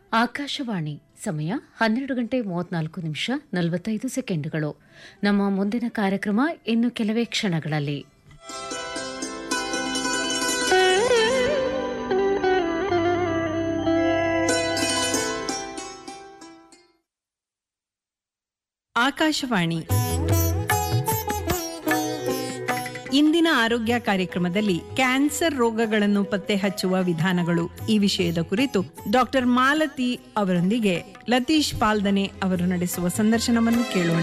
ಆಕಾಶವಾಣಿ ಸಮಯ ಹನ್ನೆರಡು ಗಂಟೆ ಮೂವತ್ನಾಲ್ಕು ನಿಮಿಷ ನಲವತ್ತೈದು ಸೆಕೆಂಡುಗಳು ನಮ್ಮ ಮುಂದಿನ ಕಾರ್ಯಕ್ರಮ ಇನ್ನು ಕೆಲವೇ ಕ್ಷಣಗಳಲ್ಲಿ ಆಕಾಶವಾಣಿ ಇಂದಿನ ಆರೋಗ್ಯ ಕಾರ್ಯಕ್ರಮದಲ್ಲಿ ಕ್ಯಾನ್ಸರ್ ರೋಗಗಳನ್ನು ಪತ್ತೆ ಹಚ್ಚುವ ವಿಧಾನಗಳು ಈ ವಿಷಯದ ಕುರಿತು ಡಾಕ್ಟರ್ ಮಾಲತಿ ಅವರೊಂದಿಗೆ ಲತೀಶ್ ಪಾಲ್ದನೆ ಅವರು ನಡೆಸುವ ಸಂದರ್ಶನವನ್ನು ಕೇಳೋಣ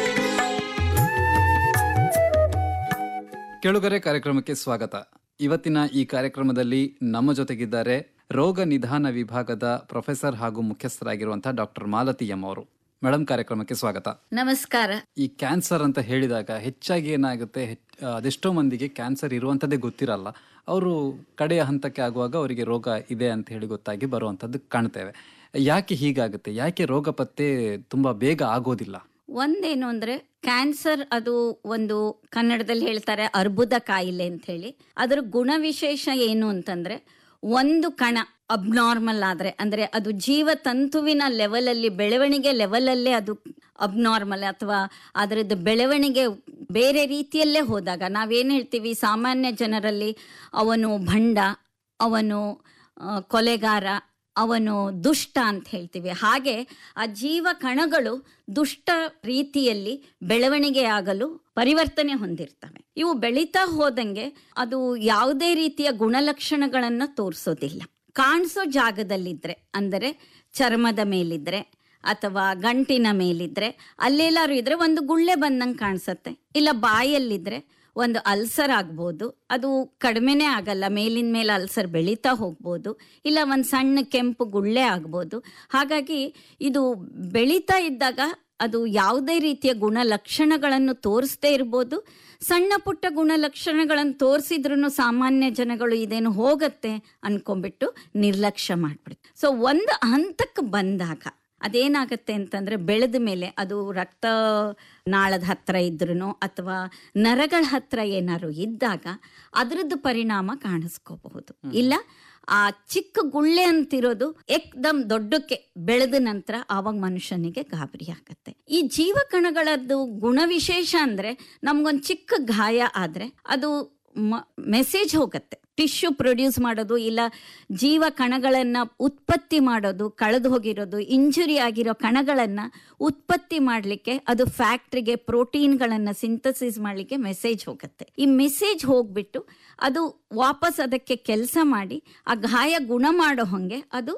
ಕೆಳುಗರೆ ಕಾರ್ಯಕ್ರಮಕ್ಕೆ ಸ್ವಾಗತ ಇವತ್ತಿನ ಈ ಕಾರ್ಯಕ್ರಮದಲ್ಲಿ ನಮ್ಮ ಜೊತೆಗಿದ್ದಾರೆ ರೋಗ ನಿಧಾನ ವಿಭಾಗದ ಪ್ರೊಫೆಸರ್ ಹಾಗೂ ಮುಖ್ಯಸ್ಥರಾಗಿರುವಂತಹ ಡಾಕ್ಟರ್ ಮಾಲತಿ ಎಂ ಅವರು ಮೇಡಮ್ ಕಾರ್ಯಕ್ರಮಕ್ಕೆ ಸ್ವಾಗತ ನಮಸ್ಕಾರ ಈ ಕ್ಯಾನ್ಸರ್ ಅಂತ ಹೇಳಿದಾಗ ಹೆಚ್ಚಾಗಿ ಏನಾಗುತ್ತೆ ಹೆಚ್- ಅದೆಷ್ಟೋ ಮಂದಿಗೆ ಕ್ಯಾನ್ಸರ್ ಇರುವಂಥದ್ದೇ ಗೊತ್ತಿರಲ್ಲ ಅವರು ಕಡೆಯ ಹಂತಕ್ಕೆ ಆಗುವಾಗ ಅವರಿಗೆ ರೋಗ ಇದೆ ಅಂತ ಹೇಳಿ ಗೊತ್ತಾಗಿ ಬರುವಂಥದ್ದು ಕಾಣ್ತೇವೆ ಯಾಕೆ ಹೀಗಾಗುತ್ತೆ ಯಾಕೆ ರೋಗ ಪತ್ತೆ ತುಂಬಾ ಬೇಗ ಆಗೋದಿಲ್ಲ ಒಂದೇನು ಅಂದ್ರೆ ಕ್ಯಾನ್ಸರ್ ಅದು ಒಂದು ಕನ್ನಡದಲ್ಲಿ ಹೇಳ್ತಾರೆ ಅರ್ಬುದ ಕಾಯಿಲೆ ಅಂತ ಹೇಳಿ ಅದರ ಗುಣವಿಶೇಷ ಏನು ಅಂತಂದ್ರೆ ಒಂದು ಕಣ ಅಬ್ನಾರ್ಮಲ್ ಆದ್ರೆ ಅಂದ್ರೆ ಅದು ಜೀವತಂತುವಿನ ಲೆವೆಲ್ ಅಲ್ಲಿ ಬೆಳವಣಿಗೆ ಲೆವೆಲ್ ಅಲ್ಲೇ ಅದು ಅಬ್ನಾರ್ಮಲ್ ಅಥವಾ ಅದರದ್ದು ಬೆಳವಣಿಗೆ ಬೇರೆ ರೀತಿಯಲ್ಲೇ ಹೋದಾಗ ನಾವೇನ್ ಹೇಳ್ತೀವಿ ಸಾಮಾನ್ಯ ಜನರಲ್ಲಿ ಅವನು ಭಂಡ ಅವನು ಆ, ಕೊಲೆಗಾರ ಅವನು ದುಷ್ಟ ಅಂತ ಹೇಳ್ತೀವಿ ಹಾಗೆ ಆ ಜೀವ ಕಣಗಳು ದುಷ್ಟ ರೀತಿಯಲ್ಲಿ ಬೆಳವಣಿಗೆ ಆಗಲು ಪರಿವರ್ತನೆ ಹೊಂದಿರ್ತವೆ ಇವು ಬೆಳೀತಾ ಹೋದಂಗೆ ಅದು ಯಾವುದೇ ರೀತಿಯ ಗುಣಲಕ್ಷಣಗಳನ್ನ ತೋರಿಸೋದಿಲ್ಲ ಕಾಣಿಸೋ ಜಾಗದಲ್ಲಿದ್ರೆ ಅಂದರೆ ಚರ್ಮದ ಮೇಲಿದ್ರೆ ಅಥವಾ ಗಂಟಿನ ಮೇಲಿದ್ರೆ ಅಲ್ಲೆಲ್ಲಾರು ಇದ್ರೆ ಒಂದು ಗುಳ್ಳೆ ಬಂದಂಗೆ ಕಾಣಿಸತ್ತೆ ಇಲ್ಲ ಬಾಯಲ್ಲಿದ್ರೆ ಒಂದು ಅಲ್ಸರ್ ಆಗ್ಬೋದು ಅದು ಕಡಿಮೆನೇ ಆಗಲ್ಲ ಮೇಲಿನ ಮೇಲೆ ಅಲ್ಸರ್ ಬೆಳೀತಾ ಹೋಗ್ಬೋದು ಇಲ್ಲ ಒಂದು ಸಣ್ಣ ಕೆಂಪು ಗುಳ್ಳೆ ಆಗ್ಬೋದು ಹಾಗಾಗಿ ಇದು ಬೆಳೀತಾ ಇದ್ದಾಗ ಅದು ಯಾವುದೇ ರೀತಿಯ ಗುಣಲಕ್ಷಣಗಳನ್ನು ತೋರಿಸದೇ ಇರ್ಬೋದು ಸಣ್ಣ ಪುಟ್ಟ ಗುಣಲಕ್ಷಣಗಳನ್ನು ತೋರಿಸಿದ್ರು ಸಾಮಾನ್ಯ ಜನಗಳು ಇದೇನು ಹೋಗತ್ತೆ ಅನ್ಕೊಂಡ್ಬಿಟ್ಟು ನಿರ್ಲಕ್ಷ್ಯ ಮಾಡ್ಬಿಡುತ್ತೆ ಸೊ ಒಂದು ಹಂತಕ್ಕೆ ಬಂದಾಗ ಅದೇನಾಗತ್ತೆ ಅಂತಂದ್ರೆ ಬೆಳೆದ ಮೇಲೆ ಅದು ರಕ್ತ ನಾಳದ ಹತ್ರ ಇದ್ರೂ ಅಥವಾ ನರಗಳ ಹತ್ರ ಏನಾದ್ರು ಇದ್ದಾಗ ಅದರದ್ದು ಪರಿಣಾಮ ಕಾಣಿಸ್ಕೋಬಹುದು ಇಲ್ಲ ಆ ಚಿಕ್ಕ ಗುಳ್ಳೆ ಅಂತಿರೋದು ಏಕ್ದಮ್ ದೊಡ್ಡಕ್ಕೆ ಬೆಳೆದ ನಂತರ ಆವಾಗ ಮನುಷ್ಯನಿಗೆ ಗಾಬರಿ ಆಗತ್ತೆ ಈ ಜೀವಕಣಗಳದ್ದು ಗುಣವಿಶೇಷ ಅಂದ್ರೆ ನಮ್ಗೊಂದ್ ಚಿಕ್ಕ ಗಾಯ ಆದ್ರೆ ಅದು ಮೆಸೇಜ್ ಹೋಗತ್ತೆ ಟಿಶ್ಯೂ ಪ್ರೊಡ್ಯೂಸ್ ಮಾಡೋದು ಇಲ್ಲ ಜೀವ ಕಣಗಳನ್ನ ಉತ್ಪತ್ತಿ ಮಾಡೋದು ಕಳೆದು ಹೋಗಿರೋದು ಇಂಜುರಿ ಆಗಿರೋ ಕಣಗಳನ್ನ ಉತ್ಪತ್ತಿ ಮಾಡಲಿಕ್ಕೆ ಅದು ಫ್ಯಾಕ್ಟ್ರಿಗೆ ಪ್ರೋಟೀನ್ಗಳನ್ನ ಸಿಂಥಸಿಸ್ ಮಾಡಲಿಕ್ಕೆ ಮೆಸೇಜ್ ಹೋಗುತ್ತೆ ಈ ಮೆಸೇಜ್ ಹೋಗ್ಬಿಟ್ಟು ಅದು ವಾಪಸ್ ಅದಕ್ಕೆ ಕೆಲಸ ಮಾಡಿ ಆ ಗಾಯ ಗುಣ ಮಾಡೋ ಹಂಗೆ ಅದು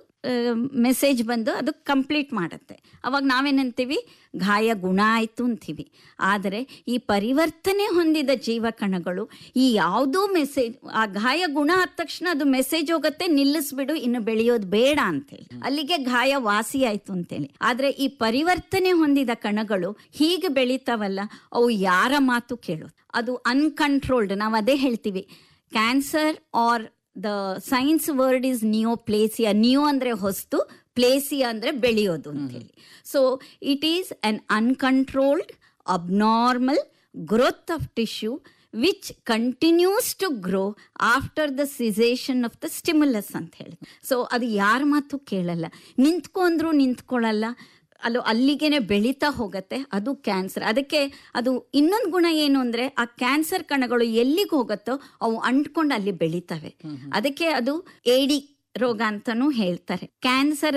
ಮೆಸೇಜ್ ಬಂದು ಅದು ಕಂಪ್ಲೀಟ್ ಮಾಡುತ್ತೆ ಅವಾಗ ನಾವೇನಂತೀವಿ ಗಾಯ ಗುಣ ಆಯ್ತು ಅಂತೀವಿ ಆದರೆ ಈ ಪರಿವರ್ತನೆ ಹೊಂದಿದ ಜೀವಕಣಗಳು ಈ ಯಾವುದೋ ಮೆಸೇಜ್ ಆ ಗಾಯ ಗುಣ ಆದ ತಕ್ಷಣ ಅದು ಮೆಸೇಜ್ ಹೋಗುತ್ತೆ ನಿಲ್ಲಿಸ್ಬಿಡು ಇನ್ನು ಬೆಳೆಯೋದು ಬೇಡ ಅಂತೇಳಿ ಅಲ್ಲಿಗೆ ಗಾಯ ವಾಸಿ ಆಯ್ತು ಅಂತೇಳಿ ಆದ್ರೆ ಈ ಪರಿವರ್ತನೆ ಹೊಂದಿದ ಕಣಗಳು ಹೀಗೆ ಬೆಳೀತಾವಲ್ಲ ಅವು ಯಾರ ಮಾತು ಕೇಳೋದು ಅದು ಅನ್ಕಂಟ್ರೋಲ್ಡ್ ನಾವು ಅದೇ ಹೇಳ್ತೀವಿ cancer are the science word is neoplasia neo ಅಂದ್ರೆ ಹೊಸ್ತು ಪ್ಲೇಸಿಯಾ ಅಂದ್ರೆ ಬೆಳೆಯೋದು ಅಂತ ಹೇಳಿ so it is un uncontrolled abnormal growth of tissue which continues to grow after the cessation of the stimulus ಅಂತ ಹೇಳಿ ಸೊ ಅದು ಯಾರ ಮಾತು ಕೇಳಲ್ಲ ನಿಂತ್ಕೊಂಡ್ರು ನಿಂತ್ಕೊಳ್ಳಲ್ಲ ಅಲ್ಲೋ ಅಲ್ಲಿಗೇನೆ ಬೆಳೀತಾ ಹೋಗತ್ತೆ ಅದು ಕ್ಯಾನ್ಸರ್ ಅದಕ್ಕೆ ಅದು ಇನ್ನೊಂದು ಗುಣ ಏನು ಅಂದ್ರೆ ಆ ಕ್ಯಾನ್ಸರ್ ಕಣಗಳು ಎಲ್ಲಿಗೆ ಹೋಗುತ್ತೋ ಅವು ಅಂಟ್ಕೊಂಡು ಅಲ್ಲಿ ಬೆಳೀತವೆ ಅದಕ್ಕೆ ಅದು ಏಡಿ ರೋಗ ಅಂತಾನೂ ಹೇಳ್ತಾರೆ ಕ್ಯಾನ್ಸರ್